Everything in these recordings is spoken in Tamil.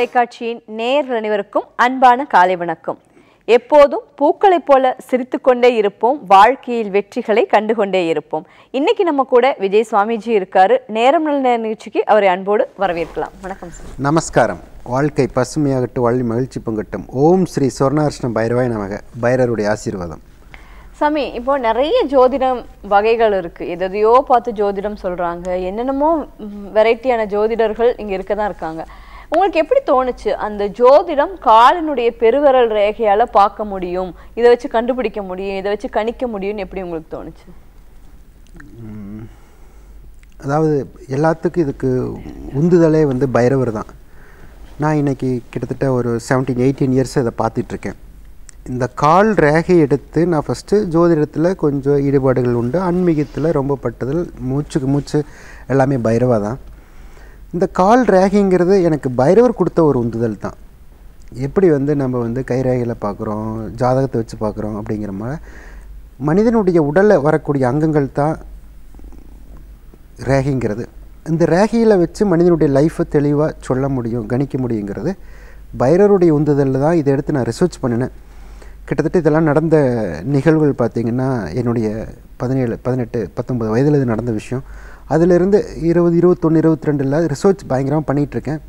தொலைக்காட்சியின் நேயர்கள் அனைவருக்கும் அன்பான காலை வணக்கம் எப்போதும் பூக்களைப் போல சிரித்துக்கொண்டே இருப்போம் வாழ்க்கையில் வெற்றிகளை கண்டுகொண்டே இருப்போம் இன்னைக்கு நம்ம கூட விஜய் சுவாமிஜி இருக்காரு நேரம் நல்ல நேர நிகழ்ச்சிக்கு அவரை அன்போடு வரவேற்கலாம் வணக்கம் சார் நமஸ்காரம் வாழ்க்கை பசுமையாகட்டும் வள்ளி மகிழ்ச்சி பொங்கட்டும் ஓம் ஸ்ரீ சொர்ணார்ஷ்ண பைரவாய் நமக பைரருடைய ஆசீர்வாதம் சாமி இப்போ நிறைய ஜோதிடம் வகைகள் இருக்கு எதையோ பார்த்து ஜோதிடம் சொல்றாங்க என்னென்னமோ வெரைட்டியான ஜோதிடர்கள் இங்க இருக்க தான் இருக்காங்க உங்களுக்கு எப்படி தோணுச்சு அந்த ஜோதிடம் காலினுடைய பெருவிரல் ரேகையால பார்க்க முடியும் இதை வச்சு கண்டுபிடிக்க முடியும் இதை வச்சு கணிக்க முடியும்னு எப்படி உங்களுக்கு தோணுச்சு அதாவது எல்லாத்துக்கும் இதுக்கு உந்துதலே வந்து பைரவர் தான் நான் இன்னைக்கு கிட்டத்தட்ட ஒரு செவன்டீன் எயிட்டீன் இயர்ஸ் இதை பார்த்துட்ருக்கேன் இந்த கால் ரேகை எடுத்து நான் ஃபஸ்ட்டு ஜோதிடத்தில் கொஞ்சம் ஈடுபாடுகள் உண்டு ஆன்மீகத்தில் ரொம்ப பட்டதில் மூச்சுக்கு மூச்சு எல்லாமே பைரவா தான் இந்த கால் ரேகைங்கிறது எனக்கு பைரவர் கொடுத்த ஒரு உந்துதல் தான் எப்படி வந்து நம்ம வந்து கை ரேகையில் பார்க்குறோம் ஜாதகத்தை வச்சு பார்க்குறோம் அப்படிங்கிற மாதிரி மனிதனுடைய உடலில் வரக்கூடிய அங்கங்கள் தான் ரேகைங்கிறது இந்த ரேகையில் வச்சு மனிதனுடைய லைஃப்பை தெளிவாக சொல்ல முடியும் கணிக்க முடியுங்கிறது பைரருடைய உந்துதலில் தான் இதை எடுத்து நான் ரிசர்ச் பண்ணினேன் கிட்டத்தட்ட இதெல்லாம் நடந்த நிகழ்வுகள் பார்த்திங்கன்னா என்னுடைய பதினேழு பதினெட்டு பத்தொம்பது வயதில் இது நடந்த விஷயம் அதிலிருந்து இருபது இருபத்தொன்று இருபத்தி ரெண்டில் ரிசர்ச் பயங்கரமாக பண்ணிகிட்ருக்கேன்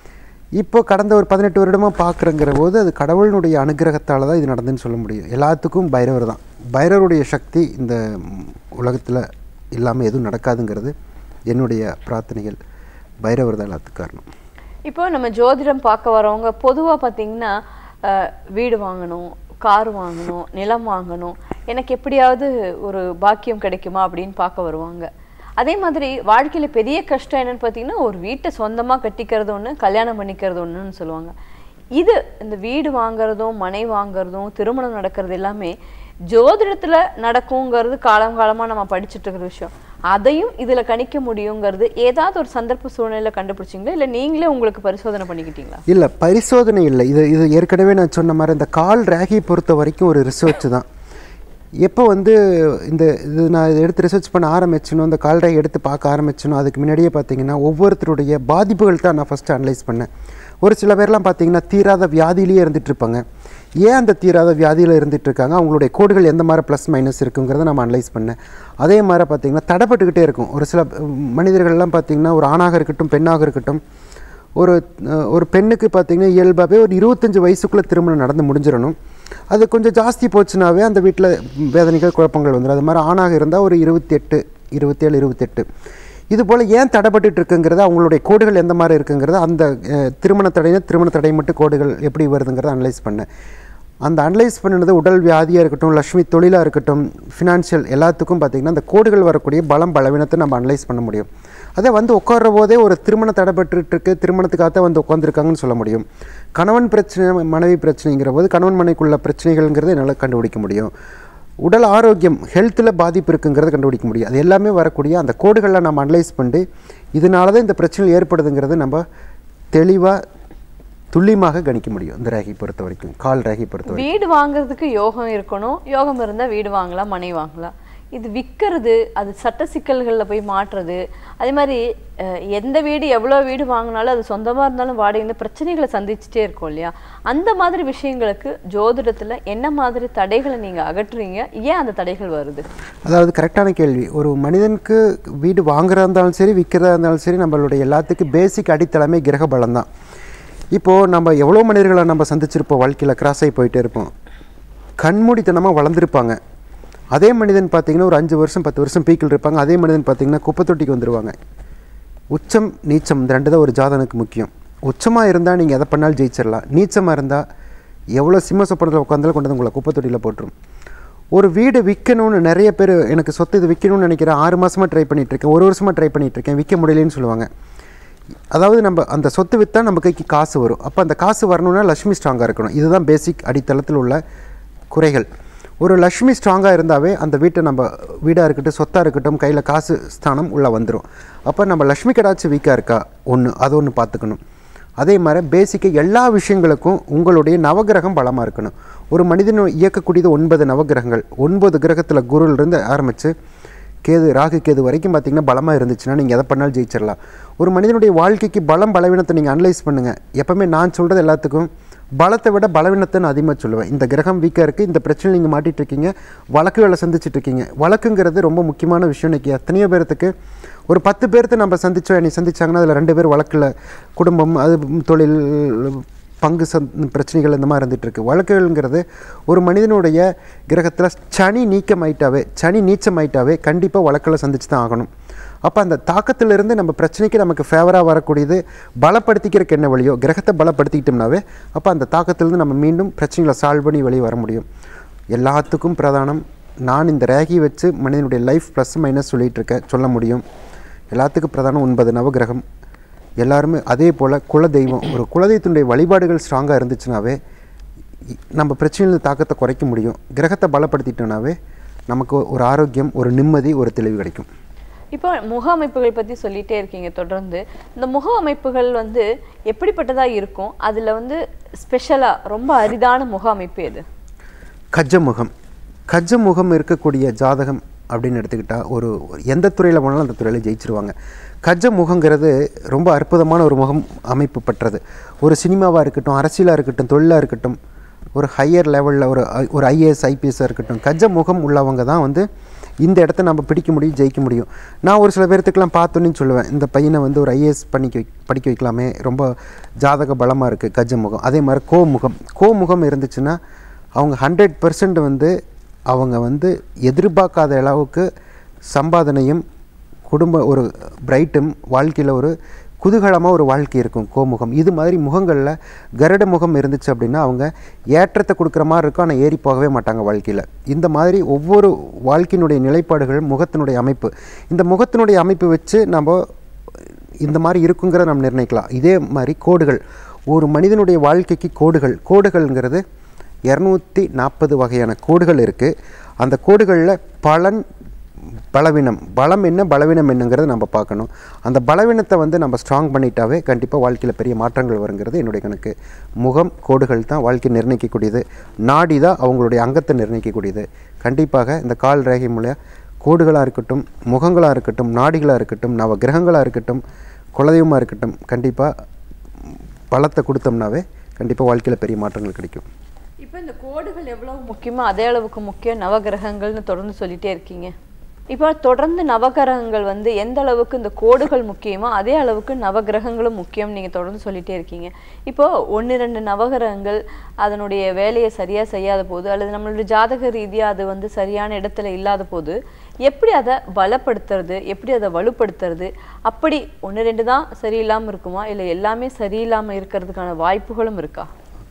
இப்போ கடந்த ஒரு பதினெட்டு வருடமாக பார்க்குறங்கிற போது அது கடவுளினுடைய அனுகிரகத்தால் தான் இது நடந்துன்னு சொல்ல முடியும் எல்லாத்துக்கும் பைரவர் தான் பைரவருடைய சக்தி இந்த உலகத்தில் இல்லாமல் எதுவும் நடக்காதுங்கிறது என்னுடைய பிரார்த்தனைகள் பைரவர் தான் எல்லாத்துக்கும் காரணம் இப்போ நம்ம ஜோதிடம் பார்க்க வரவங்க பொதுவா பார்த்தீங்கன்னா அஹ், வீடு வாங்கணும் கார் வாங்கணும் நிலம் வாங்கணும் எனக்கு எப்படியாவது ஒரு பாக்கியம் கிடைக்குமா அப்படின்னு பார்க்க வருவாங்க அதே மாதிரி வாழ்க்கையில பெரிய கஷ்டம் என்னன்னு பார்த்தீங்கன்னா ஒரு வீட்டை சொந்தமா கட்டிக்கிறது ஒண்ணு கல்யாணம் பண்ணிக்கிறது ஒண்ணுன்னு சொல்லுவாங்க இது இந்த வீடு வாங்குறதும் மனை வாங்குறதும் திருமணம் நடக்கிறது எல்லாமே ஜோதிடத்துல நடக்குங்கிறது காலம் காலமா நம்ம படிச்சுட்டு இருக்கிற விஷயம் அதையும் இதுல கணிக்க முடியுங்கிறது ஏதாவது ஒரு சந்தர்ப்ப சூழ்நிலையில கண்டுபிடிச்சிங்களா இல்ல நீங்களே உங்களுக்கு பரிசோதனை பண்ணிக்கிட்டீங்களா இல்லை பரிசோதனை இல்லை இது இது ஏற்கனவே நான் சொன்ன மாதிரி இந்த கால் ரேகையை பொறுத்த வரைக்கும் ஒரு ரிசர்ச் தான் எப்போ வந்து இந்த இது நான் இதை எடுத்து ரிசர்ச் பண்ண ஆரம்பிச்சனோ இந்த கால் ரேகை எடுத்து பார்க்க ஆரம்பிச்சனோ அதுக்கு முன்னாடியே பார்த்தீங்கன்னா ஒவ்வொருத்தருடைய பாதிப்புகள் தான் நான் ஃபஸ்ட்டு அனலைஸ் பண்ணேன் ஒரு சில பேர்லாம் பார்த்தீங்கன்னா தீராத வியாதியிலேயே இருந்துட்டு இருப்பாங்க ஏன் அந்த தீராத வியாதியில் இருந்துட்டு இருக்காங்க அவங்களுடைய கோடுகள் எந்த மாதிரி ப்ளஸ் மைனஸ் இருக்குங்கிறத நம்ம அனலைஸ் பண்ணேன் அதே மாதிரி பார்த்தீங்கன்னா தடைப்பட்டுக்கிட்டே இருக்கும் ஒரு சில உம், மனிதர்கள்லாம் பார்த்தீங்கன்னா ஒரு ஆணாக இருக்கட்டும் பெண்ணாக இருக்கட்டும் ஒரு அஹ், ஒரு பெண்ணுக்கு பார்த்தீங்கன்னா இயல்பாகவே ஒரு இருபத்தஞ்சி வயசுக்குள்ளே திருமணம் நடந்து முடிஞ்சிடணும் அது கொஞ்சம் ஜாஸ்தி போச்சுனாவே அந்த வீட்டில் வேதனைகள் குழப்பங்கள் வந்துடும் அது மாதிரி ஆணாக இருந்தால் ஒரு இருபத்தி எட்டு இருபத்தேழு இருபத்தெட்டு இது போல் ஏன் தடைப்பட்டுட்டு இருக்குங்கிறது அவங்களுடைய கோடுகள் எந்த மாதிரி இருக்குங்கிறது அந்த அஹ், திருமண தடையின திருமண தடை மட்டும் கோடுகள் எப்படி வருதுங்கிறத அனலைஸ் பண்ணேன் அந்த அனலைஸ் பண்ணினது உடல் வியாதியாக இருக்கட்டும் லக்ஷ்மி தொழிலாக இருக்கட்டும் ஃபினான்ஷியல் எல்லாத்துக்கும் பார்த்திங்கன்னா அந்த கோடுகள் வரக்கூடிய பலம் பலவீனத்தை நம்ம அனலைஸ் பண்ண முடியும் அதே வந்து உட்கார்ற போதே ஒரு திருமண தடைபட்டுட்டு இருக்கு திருமணத்துக்காக வந்து உட்காந்துருக்காங்கன்னு சொல்ல முடியும் கணவன் பிரச்சனை மனைவி பிரச்சனைங்கிற போது கணவன் மனைக்குள்ள பிரச்சனைகள்ங்கிறத என்னால் கண்டுபிடிக்க முடியும் உடல் ஆரோக்கியம் ஹெல்த்தில் பாதிப்பு இருக்குங்கிறத கண்டுபிடிக்க முடியும் அது எல்லாமே வரக்கூடிய அந்த கோடுகளை நம்ம அனலைஸ் பண்ணி இதனால தான் இந்த பிரச்சனை ஏற்படுதுங்கிறது நம்ம தெளிவாக துல்லியமாக கணிக்க முடியும் இந்த ரேகை பொறுத்த வரைக்கும் கால் ரேகை பொறுத்த வரைக்கும் வீடு வாங்குறதுக்கு யோகம் இருக்கணும் யோகம் இருந்தா வீடு வாங்கலாம் மனை வாங்கலாம் இது விற்கிறது அது சட்ட சிக்கல்கள்ல போய் மாட்டுறது அதே மாதிரி அஹ், எந்த வீடு எவ்வளோ வீடு வாங்கினாலும் அது சொந்தமா இருந்தாலும் வாடகை இந்த பிரச்சனைகளை சந்திச்சுட்டே இருக்கோம் இல்லையா அந்த மாதிரி விஷயங்களுக்கு ஜோதிடத்துல என்ன மாதிரி தடைகளை நீங்க அகற்றுறீங்க ஏன் அந்த தடைகள் வருது அதாவது கரெக்டான கேள்வி ஒரு மனிதனுக்கு வீடு வாங்குறதா இருந்தாலும் சரி விற்கிறதா இருந்தாலும் சரி நம்மளுடைய எல்லாத்துக்கும் பேசிக் அடித்தளமே கிரக பலம் தான் இப்போது நம்ம எவ்வளோ மனிதர்களை நம்ம சந்திச்சிருப்போம் வாழ்க்கையில் கிராஸ் ஆகி போயிட்டே இருப்போம் கண்மூடித்தனமாக வளர்ந்துருப்பாங்க அதே மனிதன் பார்த்தீங்கன்னா ஒரு அஞ்சு வருஷம் பத்து வருஷம் பீக்கில் இருப்பாங்க அதே மனிதன் பார்த்தீங்கன்னா குப்பை தொட்டிக்கு வந்துடுவாங்க உச்சம் நீச்சம் இந்த ரெண்டு தான் ஒரு ஜாதனுக்கு முக்கியம் உச்சமாக இருந்தால் நீங்கள் எதை பண்ணாலும் ஜெயிச்சிடலாம் நீச்சமாக இருந்தால் எவ்வளோ சிம்ம சொப்பனத்தில் உட்காந்தாலும் கொண்டு வந்து உங்களை குப்பை தொட்டியில் போட்டுரும் ஒரு வீடு விற்கணும்னு நிறைய பேர் எனக்கு சொத்து இது விற்கணும்னு நினைக்கிறேன் ஆறு மாதமாக ட்ரை இருக்கேன் ஒரு வருஷமாக ட்ரை இருக்கேன் விற்க முடியலன்னு சொல்லுவாங்க அதாவது நம்ம அந்த சொத்து விற்றா நம்ம கைக்கு காசு வரும் அப்போ அந்த காசு வரணும்னா லக்ஷ்மி ஸ்ட்ராங்காக இருக்கணும் இதுதான் பேசிக் அடித்தளத்தில் உள்ள குறைகள் ஒரு லக்ஷ்மி ஸ்ட்ராங்காக இருந்தாவே அந்த வீட்டை நம்ம வீடாக இருக்கட்டும் சொத்தாக இருக்கட்டும் கையில் காசு ஸ்தானம் உள்ளே வந்துடும் அப்போ நம்ம லக்ஷ்மி கடாச்சு வீக்காக இருக்கா ஒன்று அது ஒன்று பார்த்துக்கணும் அதே மாதிரி பேசிக்காக எல்லா விஷயங்களுக்கும் உங்களுடைய நவகிரகம் பலமாக இருக்கணும் ஒரு மனிதன் இயக்கக்கூடியது ஒன்பது நவகிரகங்கள் ஒன்பது கிரகத்தில் குருவிலிருந்து ஆரம்பித்து கேது ராகு கேது வரைக்கும் பார்த்தீங்கன்னா பலமாக இருந்துச்சுன்னா நீங்கள் எதை பண்ணாலும் ஜெயிச்சிடலாம் ஒரு மனிதனுடைய வாழ்க்கைக்கு பலம் பலவீனத்தை நீங்கள் அனலைஸ் பண்ணுங்கள் எப்பவுமே நான் சொல்கிறது எல்லாத்துக்கும் பலத்தை விட பலவீனத்தை நான் அதிகமாக சொல்லுவேன் இந்த கிரகம் வீக்காக இருக்குது இந்த பிரச்சனை நீங்கள் மாட்டிட்டு இருக்கீங்க வழக்குகளை சந்திச்சிட்டு இருக்கீங்க வழக்குங்கிறது ரொம்ப முக்கியமான விஷயம் இன்றைக்கி எத்தனையோ பேர்த்துக்கு ஒரு பத்து பேர்த்து நம்ம சந்திச்சோம் என்னை சந்திச்சாங்கன்னா அதில் ரெண்டு பேர் வழக்கில் குடும்பம் அது தொழில் பங்கு சந் பிரச்சனைகள் இந்த மாதிரி இருந்துட்டு இருக்கு வழக்குகள்ங்கிறது ஒரு மனிதனுடைய கிரகத்தில் சனி நீக்கமாயிட்டாவே சனி நீச்சமாயிட்டாவே கண்டிப்பாக வழக்கில் சந்திச்சு தான் ஆகணும் அப்போ அந்த தாக்கத்திலிருந்து நம்ம பிரச்சனைக்கு நமக்கு ஃபேவராக வரக்கூடியது பலப்படுத்திக்கிறதுக்கு என்ன வழியோ கிரகத்தை பலப்படுத்திக்கிட்டோம்னாவே அப்போ அந்த தாக்கத்திலிருந்து நம்ம மீண்டும் பிரச்சனைகளை சால்வ் பண்ணி வெளியே வர முடியும் எல்லாத்துக்கும் பிரதானம் நான் இந்த ரேகி வச்சு மனிதனுடைய லைஃப் ப்ளஸ் மைனஸ் சொல்லிகிட்டு இருக்கேன் சொல்ல முடியும் எல்லாத்துக்கும் பிரதானம் ஒன்பது நவகிரகம் எல்லாருமே அதே போல் குலதெய்வம் ஒரு குலதெய்வத்தினுடைய வழிபாடுகள் ஸ்ட்ராங்காக இருந்துச்சுனாவே இ- நம்ம பிரச்சனையில் தாக்கத்தை குறைக்க முடியும் கிரகத்தை பலப்படுத்திட்டோம்னாவே நமக்கு ஒரு ஆரோக்கியம் ஒரு நிம்மதி ஒரு தெளிவு கிடைக்கும் இப்போ முக அமைப்புகள் பத்தி சொல்லிட்டே இருக்கீங்க தொடர்ந்து இந்த முக அமைப்புகள் வந்து எப்படிப்பட்டதா இருக்கும் அதுல வந்து ஸ்பெஷலா ரொம்ப அரிதான முக அமைப்பு எது கஜமுகம் கஜமுகம் இருக்கக்கூடிய ஜாதகம் அப்படின்னு எடுத்துக்கிட்டால் ஒரு ஒரு எந்த துறையில் போனாலும் அந்த துறையில் ஜெயிச்சிருவாங்க கஜமுகங்கிறது ரொம்ப அற்புதமான ஒரு முகம் அமைப்பு பற்றது ஒரு சினிமாவாக இருக்கட்டும் அரசியலாக இருக்கட்டும் தொழிலாக இருக்கட்டும் ஒரு ஹையர் லெவலில் ஒரு ஐ- ஒரு ஐஏஎஸ் ஐபிஎஸ்ஸாக இருக்கட்டும் கஜமுகம் உள்ளவங்க தான் வந்து இந்த இடத்த நம்ம பிடிக்க முடியும் ஜெயிக்க முடியும் நான் ஒரு சில பேர்த்துக்கெல்லாம் பார்த்தோன்னு சொல்லுவேன் இந்த பையனை வந்து ஒரு ஐஏஎஸ் பண்ணிக்க வை- படிக்க வைக்கலாமே ரொம்ப ஜாதக பலமாக இருக்குது கஜமுகம் அதே மாதிரி கோமுகம் கோமுகம் இருந்துச்சுன்னா அவங்க ஹண்ட்ரட் பர்சன்ட் வந்து அவங்க வந்து எதிர்பார்க்காத அளவுக்கு சம்பாதனையும் குடும்ப ஒரு பிரைட்டும் வாழ்க்கையில் ஒரு குதூகலமாக ஒரு வாழ்க்கை இருக்கும் கோமுகம் இது மாதிரி முகங்களில் கருட முகம் இருந்துச்சு அப்படின்னா அவங்க ஏற்றத்தை கொடுக்குற மாதிரி இருக்கும் ஆனால் ஏறி போகவே மாட்டாங்க வாழ்க்கையில் இந்த மாதிரி ஒவ்வொரு வாழ்க்கையினுடைய நிலைப்பாடுகள் முகத்தினுடைய அமைப்பு இந்த முகத்தினுடைய அமைப்பு வச்சு நம்ம இந்த மாதிரி இருக்குங்கிறத நம்ம நிர்ணயிக்கலாம் இதே மாதிரி கோடுகள் ஒரு மனிதனுடைய வாழ்க்கைக்கு கோடுகள் கோடுகள்ங்கிறது இரநூத்தி நாற்பது வகையான கோடுகள் இருக்குது அந்த கோடுகளில் பலன் பலவீனம் பலம் என்ன பலவீனம் என்னங்கிறத நம்ம பார்க்கணும் அந்த பலவீனத்தை வந்து நம்ம ஸ்ட்ராங் பண்ணிட்டாவே கண்டிப்பாக வாழ்க்கையில் பெரிய மாற்றங்கள் வருங்கிறது என்னுடைய கணக்கு முகம் கோடுகள் தான் வாழ்க்கை நிர்ணயிக்கக்கூடியது நாடி தான் அவங்களுடைய அங்கத்தை நிர்ணயிக்கக்கூடியது கண்டிப்பாக இந்த கால் ரேகை மூலம் கோடுகளாக இருக்கட்டும் முகங்களாக இருக்கட்டும் நாடிகளாக இருக்கட்டும் நவ கிரகங்களாக இருக்கட்டும் குலதெய்வமாக இருக்கட்டும் கண்டிப்பாக பலத்தை கொடுத்தோம்னாவே கண்டிப்பாக வாழ்க்கையில் பெரிய மாற்றங்கள் கிடைக்கும் இப்போ இந்த கோடுகள் எவ்வளவு முக்கியமோ அதே அளவுக்கு முக்கியம் நவகிரகங்கள்னு தொடர்ந்து சொல்லிட்டே இருக்கீங்க இப்போ தொடர்ந்து நவகிரகங்கள் வந்து எந்த அளவுக்கு இந்த கோடுகள் முக்கியமோ அதே அளவுக்கு நவகிரகங்களும் முக்கியம் நீங்க தொடர்ந்து சொல்லிட்டே இருக்கீங்க இப்போ ஒன்று ரெண்டு நவகிரகங்கள் அதனுடைய வேலையை சரியா செய்யாத போது அல்லது நம்மளுடைய ஜாதக ரீதியா அது வந்து சரியான இடத்துல இல்லாத போது எப்படி அதை பலப்படுத்துறது எப்படி அதை வலுப்படுத்துறது அப்படி ஒன்று ரெண்டு தான் சரியில்லாம இருக்குமா இல்லை எல்லாமே சரியில்லாம இருக்கிறதுக்கான வாய்ப்புகளும் இருக்கா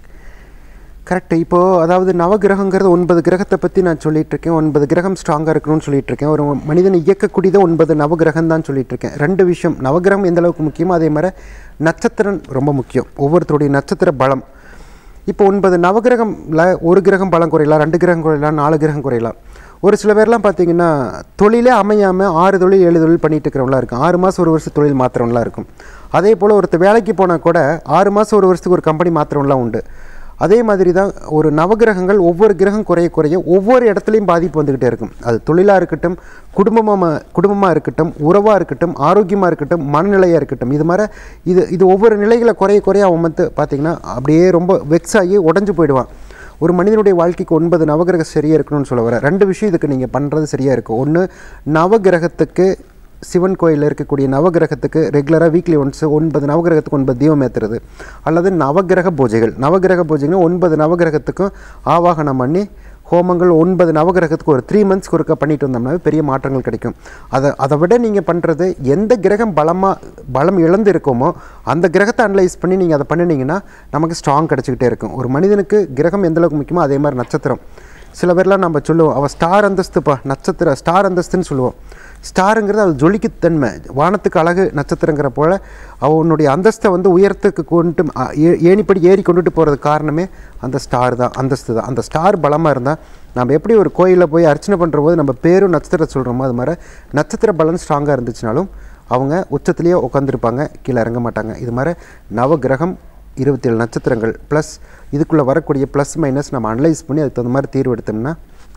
கரெக்ட் இப்போது அதாவது நவகிரகங்கிறது ஒன்பது கிரகத்தை பற்றி நான் சொல்லிட்டு இருக்கேன் ஒன்பது கிரகம் ஸ்ட்ராங்காக இருக்கணும்னு சொல்லிட்டு இருக்கேன் ஒரு மனிதனை இயக்கக்கூடியது ஒன்பது நவகிரகம் தான் சொல்லிட்டு இருக்கேன் ரெண்டு விஷயம் நவகிரகம் எந்த அளவுக்கு முக்கியமோ அதே மாதிரி நட்சத்திரம் ரொம்ப முக்கியம் ஒவ்வொருத்தருடைய நட்சத்திர பலம் இப்போ ஒன்பது நவகிரகம்ல ஒரு கிரகம் பலம் குறையலாம் ரெண்டு கிரகம் குறையலாம் நாலு கிரகம் குறையலாம் ஒரு சில பேர்லாம் பார்த்தீங்கன்னா தொழிலே அமையாமல் ஆறு தொழில் ஏழு தொழில் பண்ணிட்டு இருக்கிறவங்களா இருக்கும் ஆறு மாதம் ஒரு வருஷம் தொழில் மாத்திரவங்களா இருக்கும் அதே போல் ஒருத்தர் வேலைக்கு போனால் கூட ஆறு மாதம் ஒரு வருஷத்துக்கு ஒரு கம்பெனி மாத்திரவங்களாம் உண்டு அதே மாதிரி தான் ஒரு நவகிரகங்கள் ஒவ்வொரு கிரகம் குறைய குறைய ஒவ்வொரு இடத்துலையும் பாதிப்பு வந்துக்கிட்டே இருக்கும் அது தொழிலாக இருக்கட்டும் குடும்பமாக குடும்பமாக இருக்கட்டும் உறவாக இருக்கட்டும் ஆரோக்கியமாக இருக்கட்டும் மனநிலையாக இருக்கட்டும் இது மாதிரி இது இது ஒவ்வொரு நிலைகளை குறைய குறைய அவன் வந்து பார்த்திங்கன்னா அப்படியே ரொம்ப வெக்ஸ் ஆகி உடஞ்சு போயிடுவான் ஒரு மனிதனுடைய வாழ்க்கைக்கு ஒன்பது நவகிரகம் சரியாக இருக்கணும்னு சொல்ல வரேன் ரெண்டு விஷயம் இதுக்கு நீங்கள் பண்ணுறது சரியாக இருக்கும் ஒன்று நவகிரகத்துக்கு சிவன் கோயிலில் இருக்கக்கூடிய நவகிரகத்துக்கு ரெகுலராக வீக்லி ஒன்ஸ் ஒன்பது நவகிரகத்துக்கு ஒன்பது தீபம் ஏற்றுறது அல்லது நவகிரக பூஜைகள் நவகிரக பூஜைகள் ஒன்பது நவகிரகத்துக்கும் ஆவாகனம் பண்ணி ஹோமங்கள் ஒன்பது நவகிரகத்துக்கு ஒரு த்ரீ மந்த்ஸ்க்கு ஒருக்கா பண்ணிட்டு வந்தோம்னாவே பெரிய மாற்றங்கள் கிடைக்கும் அதை அதை விட நீங்கள் பண்ணுறது எந்த கிரகம் பலமாக பலம் இழந்து இருக்கோமோ அந்த கிரகத்தை அனலைஸ் பண்ணி நீங்கள் அதை பண்ணினீங்கன்னா நமக்கு ஸ்ட்ராங் கிடச்சிக்கிட்டே இருக்கும் ஒரு மனிதனுக்கு கிரகம் எந்த அளவுக்கு முக்கியமோ அதே மாதிரி நட்சத்திரம் சில பேர்லாம் நம்ம சொல்லுவோம் அவள் ஸ்டார் அந்தஸ்துப்பா நட்சத்திர ஸ்டார் அந்தஸ்துன்னு சொல்லுவோம் ஸ்டாருங்கிறது அது ஜொலிக்குத்தன்மை வானத்துக்கு அழகு நட்சத்திரங்கிற போல் அவனுடைய அந்தஸ்தை வந்து உயரத்துக்கு கொண்டு அ, ஏ- ஏணிப்படி ஏறி கொண்டுட்டு போகிறது காரணமே அந்த ஸ்டார் தான் அந்தஸ்து தான் அந்த ஸ்டார் பலமாக இருந்தால் நம்ம எப்படி ஒரு கோயிலில் போய் அர்ச்சனை பண்ணுற போது நம்ம பேரும் நட்சத்திரம் சொல்கிறோமோ அது மாதிரி நட்சத்திர பலன் ஸ்ட்ராங்காக இருந்துச்சுனாலும் அவங்க உச்சத்துலேயே உட்காந்துருப்பாங்க கீழே இறங்க மாட்டாங்க இது மாதிரி நவகிரகம் இருபத்தேழு நட்சத்திரங்கள் ப்ளஸ் இதுக்குள்ளே வரக்கூடிய ப்ளஸ் மைனஸ் நம்ம அனலைஸ் பண்ணி அதுக்கு தகுந்த மாதிரி தீர்வு எடுத்தோம்னா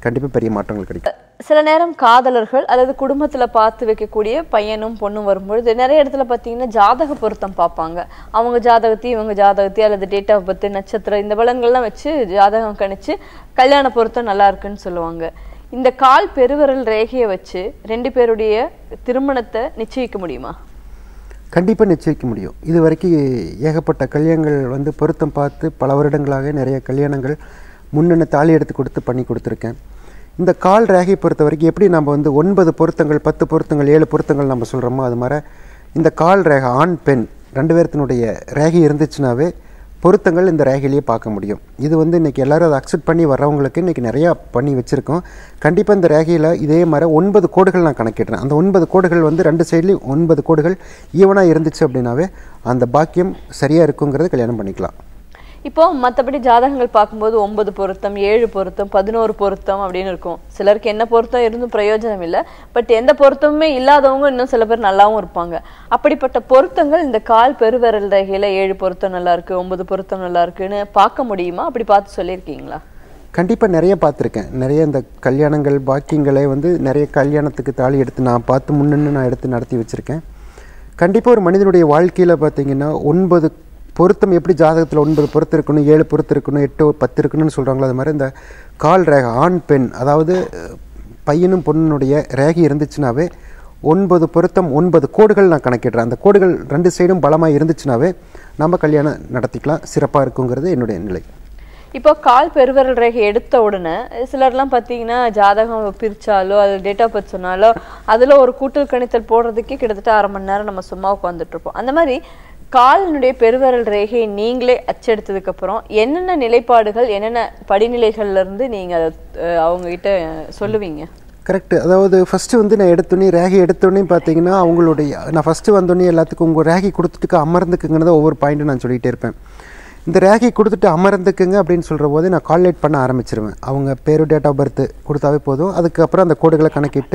கண்டிப்பாக பெரிய மாற்றங்கள் கிடைக்கும் சில நேரம் காதலர்கள் அல்லது குடும்பத்துல பார்த்து வைக்கக்கூடிய பையனும் பொண்ணும் வரும்பொழுது நிறைய இடத்துல பார்த்தீங்கன்னா ஜாதக பொருத்தம் பார்ப்பாங்க அவங்க ஜாதகத்தையும் இவங்க ஜாதகத்தையும் அல்லது டேட் ஆஃப் பர்த் நட்சத்திரம் இந்த பலன்கள்லாம் வச்சு ஜாதகம் கணிச்சு கல்யாண பொருத்தம் நல்லா இருக்குன்னு சொல்லுவாங்க இந்த கால் பெருவிரல் ரேகையை வச்சு ரெண்டு பேருடைய திருமணத்தை நிச்சயிக்க முடியுமா கண்டிப்பாக நிச்சயிக்க முடியும் இது வரைக்கும் ஏகப்பட்ட கல்யாணங்கள் வந்து பொருத்தம் பார்த்து பல வருடங்களாக நிறைய கல்யாணங்கள் முன்னென்ன தாலி எடுத்து கொடுத்து பண்ணி கொடுத்துருக்கேன் இந்த கால் ரேகை பொறுத்த வரைக்கும் எப்படி நம்ம வந்து ஒன்பது பொருத்தங்கள் பத்து பொருத்தங்கள் ஏழு பொருத்தங்கள் நம்ம சொல்கிறோமோ அது மாதிரி இந்த கால் ரேகை ஆண் பெண் ரெண்டு பேர்த்தினுடைய ரேகை இருந்துச்சுனாவே பொருத்தங்கள் இந்த ரேகையிலேயே பார்க்க முடியும் இது வந்து இன்றைக்கி எல்லாரும் அதை அக்செப்ட் பண்ணி வர்றவங்களுக்கு இன்றைக்கி நிறையா பண்ணி வச்சுருக்கோம் கண்டிப்பாக இந்த ரேகையில் இதே மாதிரி ஒன்பது கோடுகள் நான் கணக்கிடுறேன் அந்த ஒன்பது கோடுகள் வந்து ரெண்டு சைட்லேயும் ஒன்பது கோடுகள் ஈவனாக இருந்துச்சு அப்படின்னாவே அந்த பாக்கியம் சரியாக இருக்குங்கிறது கல்யாணம் பண்ணிக்கலாம் இப்போ மத்தபடி ஜாதகங்கள் பார்க்கும்போது ஒன்பது பொருத்தம் ஏழு பொருத்தம் பதினோரு பொருத்தம் அப்படின்னு இருக்கும் சிலருக்கு என்ன பொருத்தம் இருந்தும் பிரயோஜனம் இல்லை பட் எந்த பொருத்தமுமே இல்லாதவங்க இன்னும் சில பேர் நல்லாவும் இருப்பாங்க அப்படிப்பட்ட பொருத்தங்கள் இந்த கால் பெருவிரல் ரேகையில ஏழு பொருத்தம் நல்லா இருக்கு ஒன்பது பொருத்தம் நல்லா இருக்குன்னு பார்க்க முடியுமா அப்படி பார்த்து சொல்லியிருக்கீங்களா கண்டிப்பாக நிறைய பார்த்துருக்கேன் நிறைய இந்த கல்யாணங்கள் பாக்கியங்களை வந்து நிறைய கல்யாணத்துக்கு தாலி எடுத்து நான் பார்த்து முன்னன்னு நான் எடுத்து நடத்தி வச்சுருக்கேன் கண்டிப்பாக ஒரு மனிதனுடைய வாழ்க்கையில் பார்த்தீங்கன்னா ஒன்பது பொருத்தம் எப்படி ஜாதகத்தில் ஒன்பது பொருத்தம் இருக்கணும் ஏழு பொருத்தம் இருக்கணும் எட்டு பத்து இருக்கணும்னு சொல்கிறாங்களோ அது மாதிரி இந்த கால் ரேகை ஆண் பெண் அதாவது அஹ், பையனும் பொண்ணுடைய ரேகை இருந்துச்சுனாவே ஒன்பது பொருத்தம் ஒன்பது கோடுகள் நான் கணக்கிடுறேன் அந்த கோடுகள் ரெண்டு சைடும் பலமாக இருந்துச்சுனாவே நம்ம கல்யாணம் நடத்திக்கலாம் சிறப்பாக இருக்குங்கிறது என்னுடைய நிலை இப்போ கால் பெருவிரல் ரேகை எடுத்த உடனே சிலர்லாம் பார்த்தீங்கன்னா ஜாதகம் பிரிச்சாலோ அது டேட் ஆஃப் பர்த் சொன்னாலோ அதுல ஒரு கூட்டல் கணித்தல் போடுறதுக்கே கிட்டத்தட்ட அரை மணி நேரம் நம்ம சும்மா உட்காந்துட்டு இருப்போம் அந்த மாதிரி காலினுடைய பெருவிரல் ரேகையை நீங்களே அச்செடுத்ததுக்கு அப்புறம் என்னென்ன நிலைப்பாடுகள் என்னென்ன படிநிலைகள்ல இருந்து நீங்க அதை அஹ், அவங்க கிட்ட சொல்லுவீங்க கரெக்ட் அதாவது ஃபஸ்ட்டு வந்து நான் எடுத்தோடனே ரேகை எடுத்தோடனே பார்த்தீங்கன்னா அவங்களுடைய நான் ஃபஸ்ட்டு வந்தோடனே எல்லாத்துக்கும் உங்கள் ரேகை கொடுத்துட்டு அமர்ந்துக்குங்கிறத ஒவ்வொரு பாயிண்ட்டும் நான் சொல்லிகிட்டே இருப்பேன் இந்த ரேகை கொடுத்துட்டு அமர்ந்துக்குங்க அப்படின்னு சொல்கிற போது நான் கால்குலேட் பண்ண ஆரம்பிச்சிருவேன் அவங்க பேரு டேட் ஆஃப் பர்த் கொடுத்தாவே போதும் அதுக்கப்புறம் அந்த கோடுகளை கணக்கிட்டு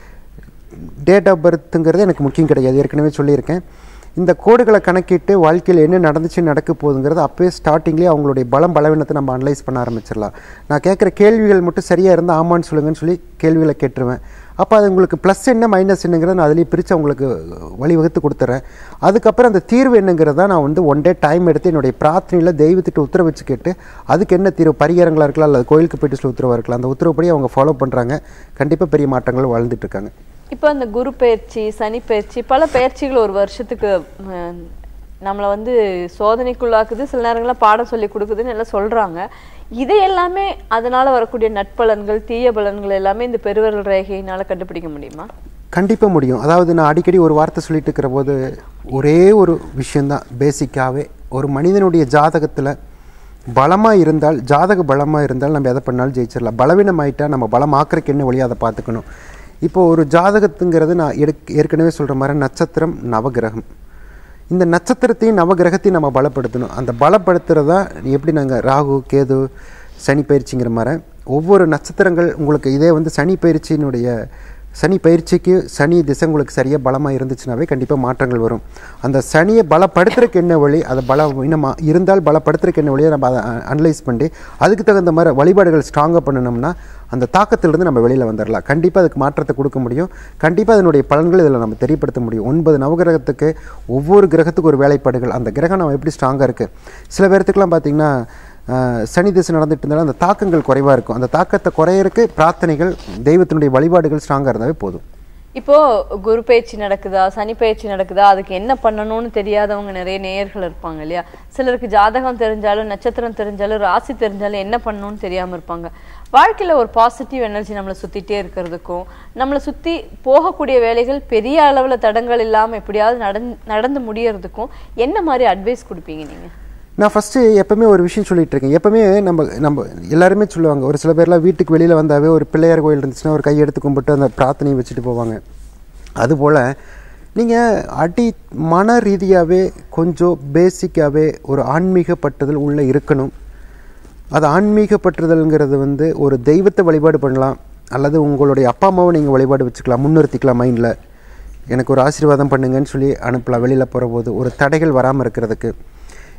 டேட் ஆஃப் பர்த்துங்கிறது எனக்கு முக்கியம் கிடையாது ஏற்கனவே சொல்லியிருக்கேன் இந்த கோடுகளை கணக்கிட்டு வாழ்க்கையில் என்ன நடந்துச்சு நடக்க போகுதுங்கிறது அப்போயே ஸ்டார்டிங்லேயே அவங்களுடைய பலம் பலவீனத்தை நம்ம அனலைஸ் பண்ண ஆரம்பிச்சிடலாம் நான் கேட்குற கேள்விகள் மட்டும் சரியாக இருந்தால் ஆமான்னு சொல்லுங்கன்னு சொல்லி கேள்விகளை கேட்டுருவேன் அப்போ அது உங்களுக்கு ப்ளஸ் என்ன மைனஸ் என்னங்கிறத நான் அதிலேயே பிரித்து அவங்களுக்கு வழிவகுத்து கொடுத்துட்றேன் அதுக்கப்புறம் அந்த தீர்வு என்னங்கிறத நான் வந்து ஒன் டே டைம் எடுத்து என்னுடைய பிரார்த்தனையில் தெய்வத்திட்ட உத்தரவு வச்சு கேட்டு அதுக்கு என்ன தீர்வு பரிகாரங்களாக இருக்கலாம் அல்லது கோயிலுக்கு போயிட்டு சில உத்தரவாக இருக்கலாம் அந்த உத்தரவுப்படி அவங்க ஃபாலோ பண்ணுறாங்க கண்டிப்பாக பெரிய மாற்றங்கள் வாழ்ந்துட்டு இருக்காங்க இப்போ அந்த குரு பயிற்சி சனி பயிற்சி பல பயிற்சிகள் ஒரு வருஷத்துக்கு ம், நம்மளை வந்து சோதனைக்குள்ளாக்குது சில நேரங்களில் பாடம் சொல்லி கொடுக்குதுன்னு எல்லாம் சொல்றாங்க இது எல்லாமே அதனால வரக்கூடிய நட்பலன்கள் தீய பலன்கள் எல்லாமே இந்த பெருவிரல் ரேகையினால கண்டுபிடிக்க முடியுமா கண்டிப்பாக முடியும் அதாவது நான் அடிக்கடி ஒரு வார்த்தை சொல்லிட்டு இருக்கிற போது ஒரே ஒரு விஷயந்தான் பேசிக்காகவே ஒரு மனிதனுடைய ஜாதகத்தில் பலமாக இருந்தால் ஜாதக பலமாக இருந்தால் நம்ம எதை பண்ணாலும் ஜெயிச்சிடலாம் பலவீனமாயிட்டா நம்ம பலமாக்குறதுக்கு என்ன வழியாக அதை பார்த்துக்கணும் இப்போ ஒரு ஜாதகத்துங்கிறது நான் எடுக் ஏற்கனவே சொல்கிற மாதிரி நட்சத்திரம் நவகிரகம் இந்த நட்சத்திரத்தையும் நவகிரகத்தையும் நம்ம பலப்படுத்தணும் அந்த பலப்படுத்துறதா எப்படி நாங்கள் ராகு கேது சனி பயிற்சிங்கிற மாதிரி ஒவ்வொரு நட்சத்திரங்கள் உங்களுக்கு இதே வந்து சனி பயிற்சியினுடைய சனி பயிற்சிக்கு சனி திசை உங்களுக்கு சரியாக பலமாக இருந்துச்சுனாவே கண்டிப்பாக மாற்றங்கள் வரும் அந்த சனியை பலப்படுத்துறதுக்கு என்ன வழி அதை பலவீனமாக இருந்தால் பலப்படுத்துறதுக்கு என்ன வழியை நம்ம அதை அனலைஸ் பண்ணி அதுக்கு தகுந்த மாதிரி வழிபாடுகள் ஸ்ட்ராங்காக பண்ணணும்னா அந்த தாக்கத்திலிருந்து நம்ம வெளியில் வந்துடலாம் கண்டிப்பாக அதுக்கு மாற்றத்தை கொடுக்க முடியும் கண்டிப்பாக அதனுடைய பலன்கள் இதில் நம்ம தெரியப்படுத்த முடியும் ஒன்பது நவகிரகத்துக்கு ஒவ்வொரு கிரகத்துக்கு ஒரு வேலைப்பாடுகள் அந்த கிரகம் நம்ம எப்படி ஸ்ட்ராங்காக இருக்குது சில பேர்த்துக்கெலாம் பார்த்தீங்கன்னா ஆஹ், சனி திசை நடந்துட்டு இருந்தாலும் அந்த தாக்கங்கள் குறைவாக இருக்கும் அந்த தாக்கத்தை குறையறதுக்கு பிரார்த்தனைகள் தெய்வத்தினுடைய வழிபாடுகள் ஸ்ட்ராங்காக இருந்தாவே போதும் இப்போ குரு பயிற்சி நடக்குதா சனி பயிற்சி நடக்குதா அதுக்கு என்ன பண்ணணும்னு தெரியாதவங்க நிறைய நேயர்கள் இருப்பாங்க இல்லையா சிலருக்கு ஜாதகம் தெரிஞ்சாலும் நட்சத்திரம் தெரிஞ்சாலும் ராசி தெரிஞ்சாலும் என்ன பண்ணணும்னு தெரியாம இருப்பாங்க வாழ்க்கையில ஒரு பாசிட்டிவ் எனர்ஜி நம்மளை சுத்திட்டே இருக்கிறதுக்கும் நம்மளை சுத்தி போகக்கூடிய வேலைகள் பெரிய அளவுல தடங்கள் இல்லாம எப்படியாவது நடந்து நடந்து முடியறதுக்கும் என்ன மாதிரி அட்வைஸ் கொடுப்பீங்க நீங்க நான் ஃபஸ்ட்டு எப்பவுமே ஒரு விஷயம் சொல்லிட்டு இருக்கேன் எப்பவுமே நம்ம நம்ம எல்லாருமே சொல்லுவாங்க ஒரு சில பேர்லாம் வீட்டுக்கு வெளியில் வந்தாவே ஒரு பிள்ளையார் கோயில் இருந்துச்சுன்னா ஒரு கையெடுத்து கும்பிட்டு அந்த பிரார்த்தனையை வச்சுட்டு போவாங்க அதுபோல் நீங்கள் அடி மன ரீதியாகவே கொஞ்சம் பேசிக்காகவே ஒரு ஆன்மீக பட்டுதல் உள்ளே இருக்கணும் அது ஆன்மீக பற்றுதல்ங்கிறது வந்து ஒரு தெய்வத்தை வழிபாடு பண்ணலாம் அல்லது உங்களுடைய அப்பா அம்மாவை நீங்கள் வழிபாடு வச்சுக்கலாம் முன்னிறுத்திக்கலாம் மைண்டில் எனக்கு ஒரு ஆசீர்வாதம் பண்ணுங்கன்னு சொல்லி அனுப்பலாம் வெளியில் போகிற போது ஒரு தடைகள் வராமல் இருக்கிறதுக்கு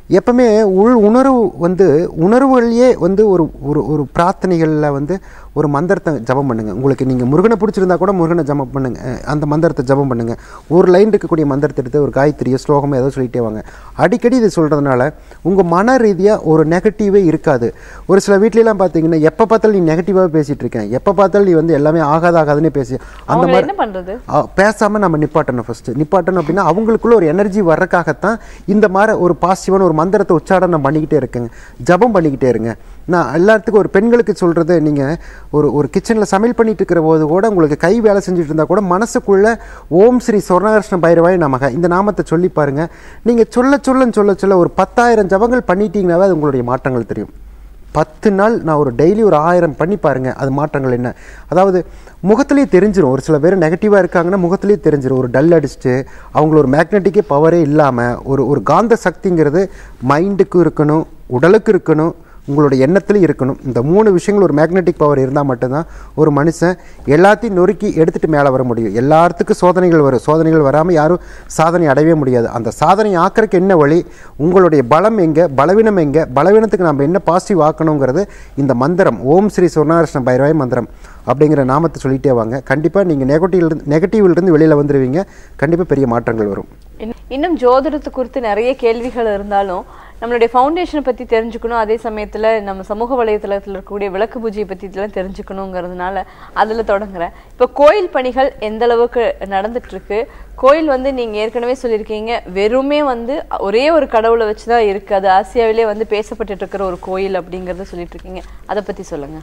எப்பவுமே உள் உணர்வு வந்து உணர்வுகள்லேயே வந்து ஒரு ஒரு ஒரு பிரார்த்தனைகளில் வந்து ஒரு மந்திரத்தை ஜபம் பண்ணுங்க உங்களுக்கு நீங்கள் முருகனை பிடிச்சிருந்தா கூட முருகனை ஜபம் பண்ணுங்க அஹ் அந்த மந்திரத்தை ஜபம் பண்ணுங்க ஒரு லைன் இருக்கக்கூடிய மந்திரத்தை எடுத்து ஒரு காயத்ரியோ ஸ்லோகமோ ஏதோ சொல்லிட்டே வாங்க அடிக்கடி இது சொல்கிறதுனால உங்கள் மன ரீதியாக ஒரு நெகட்டிவே இருக்காது ஒரு சில வீட்லலாம் பார்த்தீங்கன்னா எப்போ பார்த்தாலும் நீ நெகட்டிவாக பேசிகிட்டு இருக்கேன் எப்போ பார்த்தாலும் நீ வந்து எல்லாமே ஆகாத ஆகாதுன்னே பேசி அந்த அவங்க மாதிரி என்ன பண்றது பேசாமல் நம்ம நிப்பாட்டணும் ஃபஸ்ட்டு நிப்பாட்டணும் அப்படின்னா அவங்களுக்குள்ள ஒரு எனர்ஜி வர்றதுக்காகத்தான் இந்த மாதிரி ஒரு பாசிட்டிவான ஒரு மந்திரத்தை உச்சாரணம் பண்ணிக்கிட்டே இருக்குங்க ஜபம் பண்ணிக்கிட்டே இருங்க நான் எல்லாத்துக்கும் ஒரு பெண்களுக்கு சொல்கிறது நீங்கள் ஒரு ஒரு கிச்சனில் சமையல் பண்ணிட்டு இருக்கிற போது கூட உங்களுக்கு கை வேலை செஞ்சுட்டு இருந்தால் கூட மனசுக்குள்ள ஓம் ஸ்ரீ சொர்ணகிருஷ்ண பைரவாய் நமக இந்த நாமத்தை சொல்லி பாருங்க நீங்கள் சொல்ல சொல்ல சொல்ல சொல்ல ஒரு பத்தாயிரம் ஜபங்கள் பண்ணிட்டீங்கன்னாவே அது உங்களுடைய மாற்றங்கள் தெரியும் பத்து நாள் நான் ஒரு டெய்லி ஒரு ஆயிரம் பண்ணி பாருங்க அது மாற்றங்கள் என்ன அதாவது முகத்திலேயே தெரிஞ்சிரும் ஒரு சில பேர் நெகட்டிவாக இருக்காங்கன்னா முகத்திலேயே தெரிஞ்சிரும் ஒரு டல் அடிச்சுட்டு அவங்கள ஒரு மேக்னெட்டிக்கே பவரே இல்லாமல் ஒரு ஒரு காந்த சக்திங்கிறது மைண்டுக்கும் இருக்கணும் உடலுக்கு இருக்கணும் உங்களோட எண்ணத்துலையும் இருக்கணும் இந்த மூணு விஷயங்கள் ஒரு மேக்னெட்டிக் பவர் இருந்தால் மட்டும்தான் ஒரு மனுஷன் எல்லாத்தையும் நொறுக்கி எடுத்துகிட்டு மேலே வர முடியும் எல்லாத்துக்கும் சோதனைகள் வரும் சோதனைகள் வராமல் யாரும் சாதனை அடையவே முடியாது அந்த சாதனை ஆக்கிறதுக்கு என்ன வழி உங்களுடைய பலம் எங்கே பலவீனம் எங்கே பலவீனத்துக்கு நம்ம என்ன பாசிட்டிவ் ஆக்கணுங்கிறது இந்த மந்திரம் ஓம் ஸ்ரீ சொர்ணாகிருஷ்ண பைரவாய் மந்திரம் அப்படிங்கிற நாமத்தை சொல்லிட்டே வாங்க கண்டிப்பாக நீங்கள் நெகட்டிவ்லேருந்து நெகட்டிவ்லேருந்து வெளியில் வந்துடுவீங்க கண்டிப்பாக பெரிய மாற்றங்கள் வரும் இன்னும் இன்னும் ஜோதிடத்தை குறித்து நிறைய கேள்விகள் இருந்தாலும் நம்மளுடைய ஃபவுண்டேஷனை பத்தி தெரிஞ்சுக்கணும் அதே சமயத்துல நம்ம சமூக வலைதளத்துல இருக்கக்கூடிய விளக்கு பூஜையை பத்தி இதெல்லாம் தெரிஞ்சுக்கணுங்கிறதுனால அதுல தொடங்குறேன் இப்போ கோயில் பணிகள் எந்த அளவுக்கு நடந்துட்டு இருக்கு கோயில் வந்து நீங்க ஏற்கனவே சொல்லியிருக்கீங்க வெறுமே வந்து ஒரே ஒரு கடவுளை வச்சுதான் இருக்கு அது ஆசியாவிலே வந்து பேசப்பட்டுட்டு இருக்கிற ஒரு கோயில் அப்படிங்கறத சொல்லிட்டு இருக்கீங்க அதை பத்தி சொல்லுங்க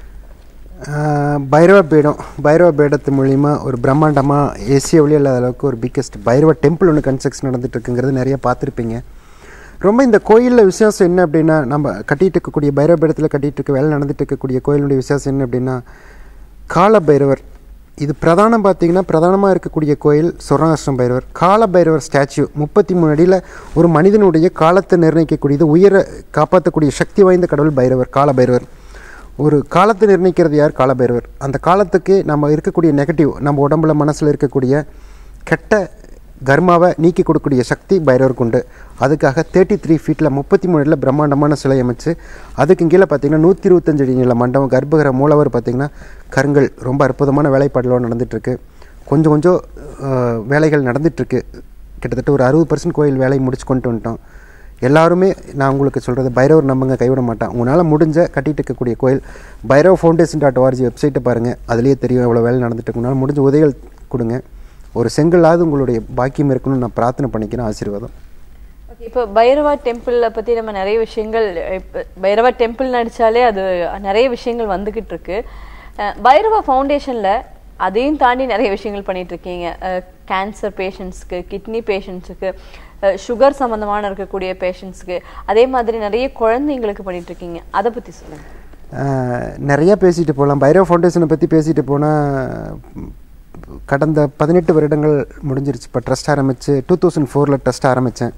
ஆஹ் பைரவ பீடம் பைரவ பீடத்து மூலிமா ஒரு பிரம்மாண்டமாக ஏசியாவிலே இல்லாத அளவுக்கு ஒரு பிக்கஸ்ட் பைரவ டெம்பிள் ஒன்று கன்ஸ்ட்ரக்ஷன் நடந்துட்டு இருக்குங்கிறது நிறைய பார்த்துருப்பீங்க ரொம்ப இந்த கோயிலில் விசேஷம் என்ன அப்படின்னா நம்ம கட்டிட்டு இருக்கக்கூடிய பைரவ பீடத்தில் கட்டிட்டு இருக்க வேலை நடந்துட்டு இருக்கக்கூடிய கோயிலுடைய விசேஷம் என்ன அப்படின்னா கால பைரவர் இது பிரதானம் பார்த்தீங்கன்னா பிரதானமாக இருக்கக்கூடிய கோயில் சொர்ணாஷ்டம் பைரவர் கால பைரவர் ஸ்டாச்சு முப்பத்தி மூணு அடியில் ஒரு மனிதனுடைய காலத்தை நிர்ணயிக்கக்கூடியது உயர காப்பாற்றக்கூடிய சக்தி வாய்ந்த கடவுள் பைரவர் கால பைரவர் ஒரு காலத்தை நிர்ணயிக்கிறது யார் காலபைரவர் அந்த காலத்துக்கு நம்ம இருக்கக்கூடிய நெகட்டிவ் நம்ம உடம்புல மனசில் இருக்கக்கூடிய கெட்ட கர்மாவை நீக்கி கொடுக்கக்கூடிய சக்தி பைரவருக்கு உண்டு அதுக்காக தேர்ட்டி த்ரீ ஃபீட்டில் முப்பத்தி மூணில் பிரம்மாண்டமான சிலை அமைச்சு அதுக்கு கீழே பார்த்தீங்கன்னா நூற்றி இருபத்தஞ்சு அடி நீள மண்டபம் கர்ப்பகிர மூலவர் பார்த்தீங்கன்னா கருங்கல் ரொம்ப அற்புதமான வேலைப்பாடுலாம் நடந்துகிட்ருக்கு கொஞ்சம் கொஞ்சம் அஹ், வேலைகள் நடந்துகிட்ருக்கு கிட்டத்தட்ட ஒரு அறுபது பர்சன்ட் கோயில் வேலையை முடிச்சு கொண்டு வந்துட்டோம் எல்லாருமே நான் உங்களுக்கு சொல்கிறது பைரவர் நம்புங்க கைவிட மாட்டான் உங்களால் முடிஞ்ச கட்டிட்டு இருக்கக்கூடிய கோயில் பைரவ் ஃபவுண்டேஷன் டாட் ஓஆர்ஜி வெப்சைட்டை பாருங்கள் அதுலேயே தெரியும் எவ்வளோ வேலை நடந்துட்டு இருக்கு. உங்களால் முடிஞ்ச உதவிகள் கொடுங்க ஒரு செங்கல்லாவது உங்களுடைய பாக்கியம் இருக்கணும்னு நான் பிரார்த்தனை பண்ணிக்கிறேன் ஆசீர்வாதம் இப்போ பைரவா டெம்பிளை பத்தி நம்ம நிறைய விஷயங்கள் இப்ப பைரவா டெம்பிள் நடிச்சாலே அது நிறைய விஷயங்கள் வந்துகிட்டு இருக்கு அஹ் பைரவா ஃபவுண்டேஷன்ல அதையும் தாண்டி நிறைய விஷயங்கள் பண்ணிட்டு இருக்கீங்க கேன்சர் பேஷண்ட்ஸ்க்கு கிட்னி பேஷண்ட்ஸுக்கு சுகர் சம்பந்தமான இருக்கக்கூடிய பேஷண்ட்ஸ்க்கு அதே மாதிரி நிறைய குழந்தைங்களுக்கு பண்ணிட்டு இருக்கீங்க அதை பத்தி சொல்லுங்க ஆஹ், நிறைய பேசிட்டு போகலாம் பைரவ் ஃபவுண்டேஷனை பற்றி பேசிட்டு போனால் கடந்த பதினெட்டு வருடங்கள் முடிஞ்சிருச்சு இப்போ ட்ரஸ்ட் ஆரம்பித்து டூ தௌசண்ட் ஃபோரில் ட்ரஸ்ட் ஆரம்பித்தேன்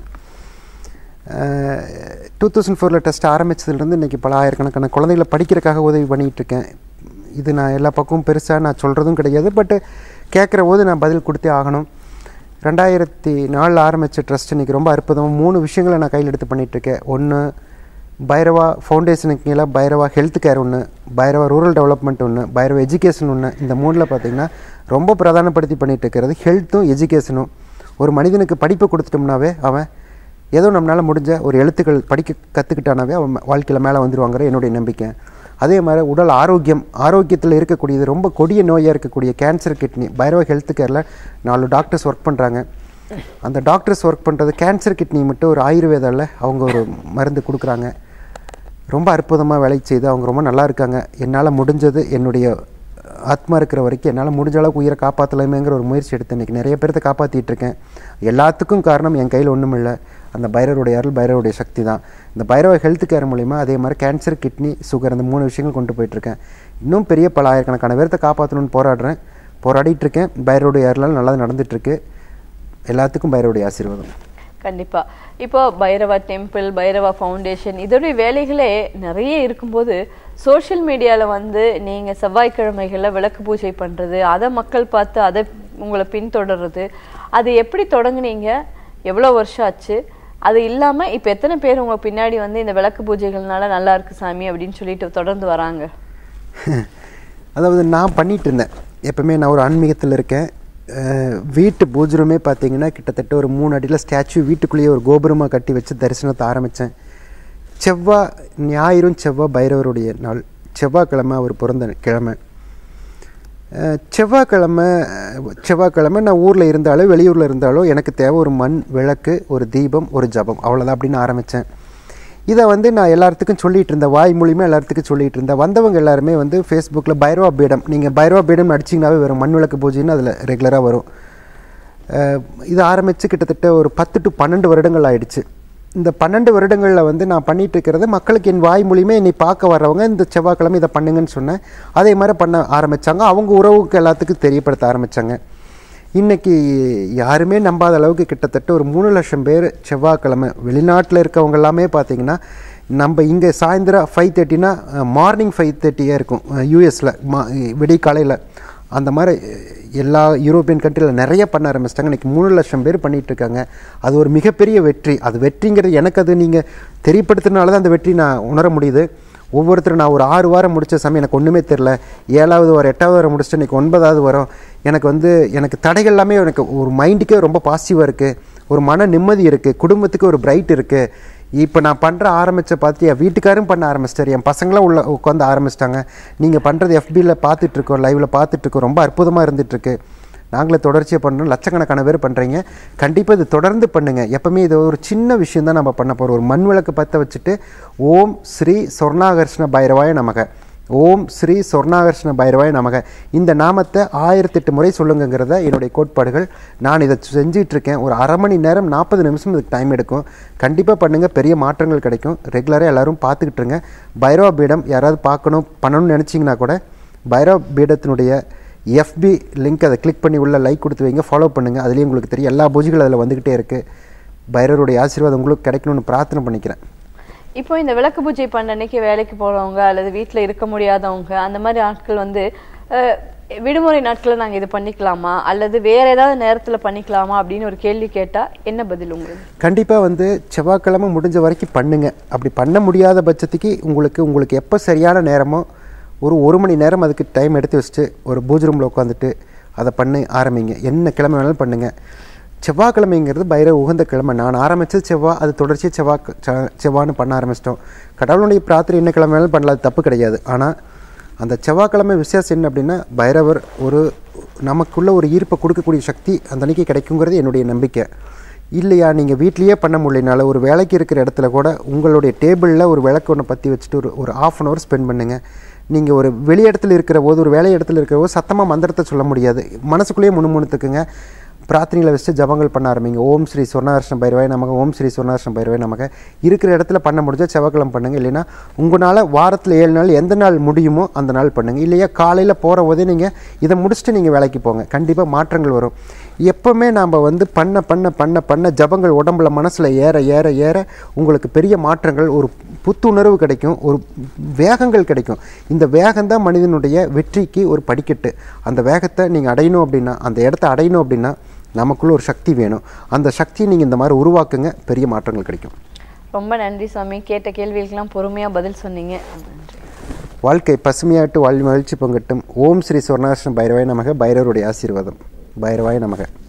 டூ தௌசண்ட் ஃபோரில் ட்ரஸ்ட் ஆரம்பித்ததுலேருந்து இன்றைக்கி பல ஆயிரக்கணக்கான குழந்தைகளை படிக்கிறதுக்காக உதவி பண்ணிகிட்டு இருக்கேன் இது நான் எல்லா பக்கமும் பெருசாக நான் சொல்கிறதும் கிடையாது பட்டு கேட்குற போது நான் பதில் கொடுத்தே ஆகணும் ரெண்டாயிரத்தி நாலில் ஆரம்பித்த ட்ரஸ்ட் இன்றைக்கி ரொம்ப அற்புதம் மூணு விஷயங்களை நான் கையில் எடுத்து பண்ணிகிட்ருக்கேன் ஒன்று பைரவா ஃபவுண்டேஷனுக்கு கீழே பைரவா ஹெல்த் கேர் ஒன்று பைரவா ரூரல் டெவலப்மெண்ட் ஒன்று பைரவா எஜுகேஷன் ஒன்று இந்த மூணில் பார்த்தீங்கன்னா ரொம்ப பிரதானப்படுத்தி பண்ணிட்டு இருக்கிறது ஹெல்த்தும் எஜுகேஷனும் ஒரு மனிதனுக்கு படிப்பை கொடுத்துட்டோம்னாவே அவன் ஏதோ நம்மளால் முடிஞ்ச ஒரு எழுத்துக்கள் படிக்க கற்றுக்கிட்டானாவே அவன் வாழ்க்கையில் மேலே வந்துடுவாங்கிற என்னுடைய நம்பிக்கை அதே மாதிரி உடல் ஆரோக்கியம் ஆரோக்கியத்தில் இருக்கக்கூடியது ரொம்ப கொடிய நோயாக இருக்கக்கூடிய கேன்சர் கிட்னி பைரவ ஹெல்த் கேரில் நாலு டாக்டர்ஸ் ஒர்க் பண்ணுறாங்க அந்த டாக்டர்ஸ் ஒர்க் பண்ணுறது கேன்சர் கிட்னி மட்டும் ஒரு ஆயுர்வேதாவில் அவங்க ஒரு மருந்து கொடுக்குறாங்க ரொம்ப அற்புதமாக வேலை செய்து அவங்க ரொம்ப நல்லா இருக்காங்க என்னால் முடிஞ்சது என்னுடைய ஆத்மா இருக்கிற வரைக்கும் என்னால் முடிஞ்ச அளவுக்கு உயிரை காப்பாற்றலாமேங்கிற ஒரு முயற்சி எடுத்து இன்றைக்கி நிறைய பேர்த்த காப்பாற்றிட்டு இருக்கேன் எல்லாத்துக்கும் காரணம் என் கையில் ஒன்றும் இல்லை அந்த பைரவருடைய அருள் பைரவருடைய சக்தி தான் இந்த பைரவ ஹெல்த் கேர் மூலிமா அதே மாதிரி கேன்சர் கிட்னி சுகர் அந்த மூணு விஷயங்கள் கொண்டு போயிட்டுருக்கேன் இன்னும் பெரிய பல ஆயிரக்கணக்கான பேர்த்த காப்பாற்றணும்னு போராடுறேன் போராடிட்டு இருக்கேன் பைரவருடைய அருளால் நல்லா நடந்துட்டுருக்கு எல்லாத்துக்கும் பைரவருடைய ஆசீர்வாதம் கண்டிப்பா இப்போ பைரவா டெம்பிள் பைரவா ஃபவுண்டேஷன் இதோடைய வேலைகளே நிறைய இருக்கும்போது சோஷியல் மீடியால வந்து நீங்க செவ்வாய்க்கிழமைகள்ல விளக்கு பூஜை பண்றது அதை மக்கள் பார்த்து அதை உங்களை பின்தொடர்றது அது எப்படி தொடங்குனீங்க எவ்வளவு வருஷம் ஆச்சு அது இல்லாம இப்ப எத்தனை பேர் உங்க பின்னாடி வந்து இந்த விளக்கு பூஜைகள்னால நல்லா இருக்கு சாமி அப்படின்னு சொல்லிட்டு தொடர்ந்து வராங்க அதாவது நான் பண்ணிட்டு இருந்தேன் எப்பவுமே நான் ஒரு ஆன்மீகத்தில் இருக்கேன் அஹ் வீட்டு பூஜரமே பார்த்தீங்கன்னா கிட்டத்தட்ட ஒரு மூணு அடியில் ஸ்டாச்சு வீட்டுக்குள்ளேயே ஒரு கோபுரமாக கட்டி வச்சு தரிசனத்தை ஆரம்பித்தேன் செவ்வாய் ஞாயிறும் செவ்வாய் பைரவருடைய நாள் செவ்வாய்க்கிழமை அவர் பிறந்த கிழமை அஹ் செவ்வாய்க்கிழமை அஹ் செவ்வாய்க்கிழமை நான் ஊரில் இருந்தாலோ வெளியூரில் இருந்தாலோ எனக்கு தேவை ஒரு மண் விளக்கு ஒரு தீபம் ஒரு ஜபம் அவ்வளோதான் அப்படின்னு ஆரம்பித்தேன் இதை வந்து நான் எல்லாத்துக்கும் சொல்லிட்டு இருந்தேன் வாய் மூலியமாக எல்லாத்துக்கும் சொல்லிட்டு இருந்தேன் வந்தவங்க எல்லாருமே வந்து ஃபேஸ்புக்கில் பைரவா பீடம் நீங்கள் பைரவா பீடம் அடிச்சிங்கனாவே வரும் மண் விளக்கு பூஜைன்னு அதில் ரெகுலராக வரும் அஹ் இது ஆரம்பித்து கிட்டத்தட்ட ஒரு பத்து டு பன்னெண்டு வருடங்கள் ஆயிடுச்சு இந்த பன்னெண்டு வருடங்களில் வந்து நான் பண்ணிட்டு இருக்கிறது மக்களுக்கு என் வாய் மூலியமே என்னை பார்க்க வர்றவங்க இந்த செவ்வாய்க்கிழமை இதை பண்ணுங்கன்னு சொன்னேன் அதே மாதிரி பண்ண ஆரம்பித்தாங்க அவங்க உறவுக்கு எல்லாத்துக்கும் தெரியப்படுத்த ஆரம்பித்தாங்க இன்னைக்கு யாருமே நம்பாத அளவுக்கு கிட்டத்தட்ட ஒரு மூணு லட்சம் பேர் செவ்வாய்க்கிழமை வெளிநாட்டில் இருக்கவங்க எல்லாமே பார்த்தீங்கன்னா நம்ம இங்கே சாயந்தரம் ஃபைவ் தேர்ட்டினா மார்னிங் ஃபைவ் தேர்ட்டியாக இருக்கும் யூஎஸில் மா விடிகாலையில் அந்த மாதிரி எல்லா யூரோப்பியன் கண்ட்ரியில் நிறைய பண்ண ஆரம்பிச்சிட்டாங்க இன்றைக்கி மூணு லட்சம் பேர் பண்ணிட்டு இருக்காங்க அது ஒரு மிகப்பெரிய வெற்றி அது வெற்றிங்கிறது எனக்கு அது நீங்கள் தெரியப்படுத்துனால தான் அந்த வெற்றி நான் உணர முடியுது ஒவ்வொருத்தரும் நான் ஒரு ஆறு வாரம் முடித்த சமயம் எனக்கு ஒன்றுமே தெரில ஏழாவது வாரம் எட்டாவது வாரம் முடிச்சுட்டு இன்றைக்கி ஒன்பதாவது வாரம் எனக்கு வந்து எனக்கு தடைகள் எல்லாமே எனக்கு ஒரு மைண்டுக்கே ரொம்ப பாசிட்டிவாக இருக்குது ஒரு மன நிம்மதி இருக்குது குடும்பத்துக்கு ஒரு பிரைட் இருக்குது இப்போ நான் பண்ணுற ஆரம்பித்த பார்த்து என் வீட்டுக்காரும் பண்ண ஆரம்பிச்சிட்டாரு என் பசங்களாம் உள்ள உட்காந்து ஆரம்பிச்சிட்டாங்க நீங்கள் பண்ணுறது எஃபியில் பார்த்துட்ருக்கோம் லைவில் பார்த்துட்ருக்கோம் ரொம்ப அற்புதமாக இருந்துகிட்ருக்கு நாங்களே தொடர்ச்சியாக பண்ணுறோம் லட்சக்கணக்கான பேர் பண்ணுறீங்க கண்டிப்பாக இது தொடர்ந்து பண்ணுங்கள் எப்பவுமே இது ஒரு சின்ன விஷயம் தான் நம்ம பண்ண போகிறோம் ஒரு மண் விளக்கு பற்ற வச்சுட்டு ஓம் ஸ்ரீ சொர்ணாகர்ஷ்ண பைரவாய நமக ஓம் ஸ்ரீ சொர்ணாகர்ஷ்ண பைரவாய நமக இந்த நாமத்தை ஆயிரத்தெட்டு முறை சொல்லுங்கிறத என்னுடைய கோட்பாடுகள் நான் இதை செஞ்சிட்டு இருக்கேன் ஒரு அரை மணி நேரம் நாற்பது நிமிஷம் இதுக்கு டைம் எடுக்கும் கண்டிப்பாக பண்ணுங்கள் பெரிய மாற்றங்கள் கிடைக்கும் ரெகுலராக எல்லாரும் பார்த்துக்கிட்டு இருங்க பைரவ பீடம் யாராவது பார்க்கணும் பண்ணணும்னு நினச்சிங்கன்னா கூட பைரவ பீடத்தினுடைய எஃபி லிங்க் அதை கிளிக் பண்ணி உள்ள லைக் கொடுத்து வைங்க ஃபாலோ பண்ணுங்கள் அதுலேயும் உங்களுக்கு தெரியும் எல்லா பூஜைகளும் அதில் வந்துக்கிட்டே இருக்குது பைரவருடைய ஆசீர்வாதம் உங்களுக்கு கிடைக்கணும்னு பிரார்த்தனை பண்ணிக்கிறேன் இப்போ இந்த விளக்கு பூஜை பண்ண அன்னைக்கு வேலைக்கு போறவங்க அல்லது வீட்ல இருக்க முடியாதவங்க அந்த மாதிரி ஆட்கள் வந்து அஹ், விடுமுறை நாட்களில் நாங்க இது பண்ணிக்கலாமா அல்லது வேற ஏதாவது நேரத்துல பண்ணிக்கலாமா அப்படின்னு ஒரு கேள்வி கேட்டா என்ன பதில் உங்களுக்கு கண்டிப்பாக வந்து செவ்வாய்க்கிழமை முடிஞ்ச வரைக்கும் பண்ணுங்க அப்படி பண்ண முடியாத பட்சத்துக்கு உங்களுக்கு உங்களுக்கு எப்போ சரியான நேரமோ ஒரு ஒரு மணி நேரம் அதுக்கு டைம் எடுத்து வச்சுட்டு ஒரு பூஜை ரூமில் உட்காந்துட்டு அதை பண்ணி ஆரம்பிங்க என்ன கிழமை வேணாலும் பண்ணுங்கள் செவ்வாய்க்கிழமைங்கிறது பைரவ உகந்த கிழமை நான் ஆரம்பித்தது செவ்வாய் அது தொடர்ச்சியாக செவ்வாய் செ- செவ்வாய்னு பண்ண ஆரம்பிச்சிட்டோம் கடவுளுடைய பிரார்த்தனை என்ன கிழமை வேணாலும் பண்ணலாம் அது தப்பு கிடையாது ஆனால் அந்த செவ்வாய்க்கிழமை விசேஷம் என்ன அப்படின்னா பைரவர் ஒரு நமக்குள்ள ஒரு ஈர்ப்பை கொடுக்கக்கூடிய சக்தி அந்த அன்னைக்கு கிடைக்குங்கிறது என்னுடைய நம்பிக்கை இல்லையா நீங்கள் வீட்லேயே பண்ண முடியலனால ஒரு வேலைக்கு இருக்கிற இடத்துல கூட உங்களுடைய டேபிளில் ஒரு விளக்கு ஒன்று பற்றி வச்சுட்டு ஒரு ஒரு ஆஃப் அன் ஹவர் ஸ்பெண்ட் பண்ணுங்கள் நீங்கள் ஒரு வெளி இடத்துல இருக்கிற போது ஒரு வேலை இடத்துல இருக்கிற போது சத்தமாக மந்திரத்தை சொல்ல முடியாது மனசுக்குள்ளேயே முணுமுணுத்துக்குங்க பிரார்த்தனையில் வச்சுட்டு ஜபங்கள் பண்ண ஆரம்பிங்க ஓம் ஸ்ரீ சொர்ணாகிருஷ்ண பைரவாய் நமக்கு ஓம் ஸ்ரீ சொர்ணாகிருஷ்ண பைரவாய் நமக்கு இருக்கிற இடத்துல பண்ண முடிஞ்சால் செவ்வாய்க்கிழமை பண்ணுங்க இல்லைன்னா உங்களால் வாரத்தில் ஏழு நாள் எந்த நாள் முடியுமோ அந்த நாள் பண்ணுங்க இல்லையா காலையில் போகிற போதே நீங்கள் இதை முடிச்சுட்டு நீங்கள் வேலைக்கு போங்க கண்டிப்பாக மாற்றங்கள் வரும் எப்போவுமே நாம் வந்து பண்ண பண்ண பண்ண பண்ண ஜபங்கள் உடம்புல மனசில் ஏற ஏற ஏற உங்களுக்கு பெரிய மாற்றங்கள் ஒரு புத்துணர்வு கிடைக்கும் ஒரு வேகங்கள் கிடைக்கும் இந்த வேகம் தான் மனிதனுடைய வெற்றிக்கு ஒரு படிக்கட்டு அந்த வேகத்தை நீங்கள் அடையணும் அப்படின்னா அந்த இடத்த அடையணும் அப்படின்னா நமக்குள்ள ஒரு சக்தி வேணும் அந்த சக்தியை நீங்கள் இந்த மாதிரி உருவாக்குங்க பெரிய மாற்றங்கள் கிடைக்கும் ரொம்ப நன்றி சாமி கேட்ட கேள்விகளுக்கெல்லாம் பொறுமையா பதில் சொன்னீங்க நன்றி வாழ்க்கை பசுமையாட்டு வாழ் மகிழ்ச்சி பங்கட்டும் ஓம் ஸ்ரீ சொர்ணாகிருஷ்ண பைரவாய் நமக பைரவருடைய ஆசீர்வாதம் பைரவாய் நமக